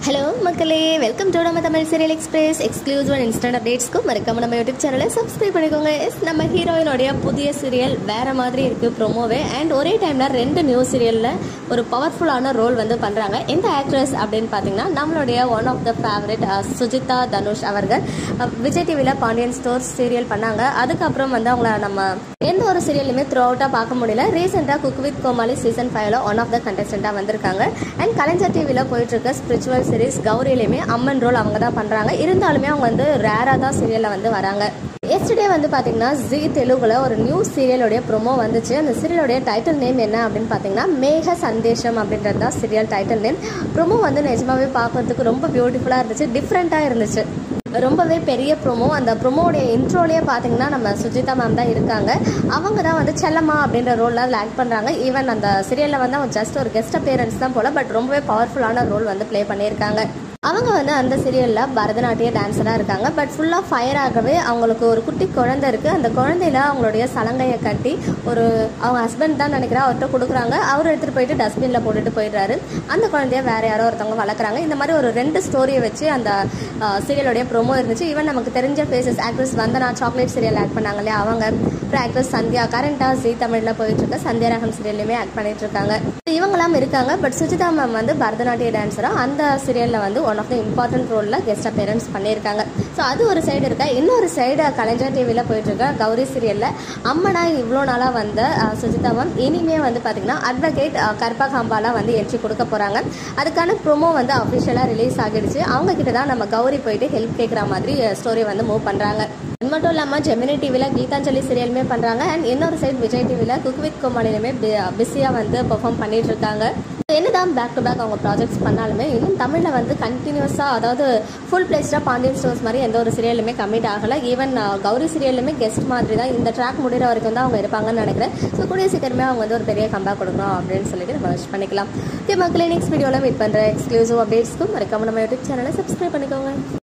hello மக்களே welcome to நம்ம Tamil serial express exclusive and instant அப்டேட்ஸ்க்கும் மறக்காம நம்ம யூடியூப் சேனலை சப்ஸ்கிரைப் பண்ணிக்கோங்க எஸ் நம்ம ஹீரோயினுடைய புதிய சீரியல் வேற மாதிரி இருக்கு ப்ரோமோவே அண்ட் ஒரே டைம்ல ரெண்டு நியூ சீரியல்ல ஒரு பவர்ஃபுல்லான ரோல் வந்து பண்றாங்க எந்த ஆக்ட்ரஸ் அப்படின்னு பார்த்தீங்கன்னா நம்மளுடைய one of the favourite Sujitha Dhanush அவர்கள் அஹ், விஜய் டிவியில் பாண்டியன் ஸ்டோர்ஸ் சீரியல் பண்ணாங்க அதுக்கப்புறம் வந்து அவங்கள நம்ம எந்த ஒரு சீரியலுமே த்ரூ அவுட்டாக பார்க்க முடியல ரீசெண்டாக குக் வித் கோமாளி சீசன் ஃபைவ்ல ஒன் ஆஃப் த கண்டஸ்டண்ட்டாக வந்திருக்காங்க அண்ட் கலைஞர் டிவியில் போயிட்டு இருக்க ஸ்பிரிச்சுவல் சீரிஸ் கௌரியிலையுமே அம்மன் ரோல் அவங்க தான் பண்ணுறாங்க இருந்தாலுமே அவங்க வந்து ரேராக தான் சீரியலில் வந்து வராங்க எஸ்டே வந்து பார்த்தீங்கன்னா ஜி தெலுங்குல ஒரு நியூ சீரியலுடைய ப்ரோமோ வந்துச்சு அந்த சீரியலுடைய டைட்டில் நேம் என்ன அப்படின்னு பார்த்தீங்கன்னா மேக சந்தேஷம் அப்படின்றது தான் சீரியல் டைட்டில் நேம் ப்ரோமோ வந்து நிஜமாவே பார்க்கறதுக்கு ரொம்ப பியூட்டிஃபுல்லாக இருந்துச்சு டிஃப்ரெண்ட்டாக இருந்துச்சு ரொம்பவே பெரிய ப்ரோமோ அந்த ப்ரோமோடைய இன்ட்ரோலேயே பார்த்தீங்கன்னா நம்ம சுஜிதா மேம் தான் இருக்காங்க அவங்க தான் வந்து செல்லம்மா அப்படின்ற ரோலில் அதில் ஆக்ட் பண்ணுறாங்க ஈவன் அந்த சீரியலில் வந்து அவங்க ஜஸ்ட் ஒரு கெஸ்ட் அப்பியரன்ஸ் தான் போல பட் ரொம்பவே பவர்ஃபுல்லான ரோல் வந்து ப்ளே பண்ணியிருக்காங்க அவங்க வந்து அந்த சீரியலில் பரதநாட்டிய டான்ஸராக இருக்காங்க பட் ஃபுல்லாக ஃபயர் ஆகவே அவங்களுக்கு ஒரு குட்டி குழந்தை இருக்குது அந்த குழந்தையில அவங்களுடைய சலங்கையை கட்டி ஒரு அவங்க ஹஸ்பண்ட் தான் நினைக்கிறா அவர்கிட்ட கொடுக்குறாங்க அவர் எடுத்துகிட்டு போயிட்டு டஸ்ட்பினில் போட்டுட்டு போயிடுறாரு அந்த குழந்தைய வேற யாரோ ஒருத்தவங்க வளர்க்குறாங்க இந்த மாதிரி ஒரு ரெண்டு ஸ்டோரியை வச்சு அந்த சீரியலுடைய ப்ரோமோ இருந்துச்சு ஈவன் நமக்கு தெரிஞ்ச faces actress Vandhana chocolate serial act பண்ணாங்க இல்லையா அவங்க அப்புறம் ஆக்ட்ரஸ் சந்தியா கரண்டாக ஜி தமிழில் போயிட்டு இருக்க சந்தியா ரகம் சீரியல்லையுமே ஆக்ட் பண்ணிட்டு இருக்காங்க இவங்கெல்லாம் இருக்காங்க பட் சுஜிதா மேம் வந்து பரதநாட்டிய டான்ஸராக அந்த சீரியலில் வந்து ஒன் ஆஃப் த இம்பார்ட்டன்ட் ரோலில் கெஸ்ட் அப்பியரன்ஸ் பண்ணியிருக்காங்க ஸோ அது ஒரு சைடு இருக்கா இன்னொரு சைடு கலைஞர் டிவியில் போயிட்டு இருக்க கௌரி சீரியலில் அம்மனா இவ்வளோ நாளாக வந்த அஹ், சுஜிதா மேம் இனிமே வந்து பார்த்தீங்கன்னா அட்வொகேட் கர்பகாம்பாலா வந்து என்ட்ரி கொடுக்க போகிறாங்க அதுக்கான ப்ரோமோ வந்து அஃபிஷியலாக ரிலீஸ் ஆகிடுச்சு அவங்க கிட்ட தான் நம்ம கௌரி போயிட்டு ஹெல்ப் கேட்குற மாதிரி ஸ்டோரி வந்து மூவ் பண்ணுறாங்க அது மட்டும் இல்லாமல் ஜெமினி டிவியில் கீதாஞ்சலி சீரியலுமே பண்ணுறாங்க அண்ட் இன்னொரு சைடு விஜய் டிவியில் குக் வித் கோமாளிலுமே பிஸியாக வந்து பெர்ஃபார்ம் பண்ணிட்டு இருக்காங்க என்னதான் பேக் டு பேக் அவங்க ப்ராஜெக்ட்ஸ் பண்ணாலுமே இன்னும் தமிழில் வந்து கண்டினியூஸாக அதாவது ஃபுல் பிளேஸ்டாக பாண்டியன் ஸ்டோர்ஸ் மாதிரி எந்த ஒரு சீரியலுமே கமிட் ஆகலை ஈவன் கௌரி சீரியலுமே கெஸ்ட் மாதிரி தான் இந்த ட்ராக் முடிகிற வரைக்கும் தான் அவங்க இருப்பாங்கன்னு நினைக்கிறேன் ஸோ கூடிய சீக்கிரமே அவங்க வந்து ஒரு பெரிய கம்பேக் கொடுக்கணும் அப்படின்னு சொல்லிட்டு நம்ம விஷ் பண்ணிக்கலாம் ஓகே மக்களே நெக்ஸ்ட் வீடியோவில் மீட் பண்ணுற எக்ஸ்க்ளூசிவ் அப்டேட்ஸ்க்கும் மறக்காம நம்ம யூடியூப் சேனலை சப்ஸ்கிரைப் பண்ணிக்கோங்க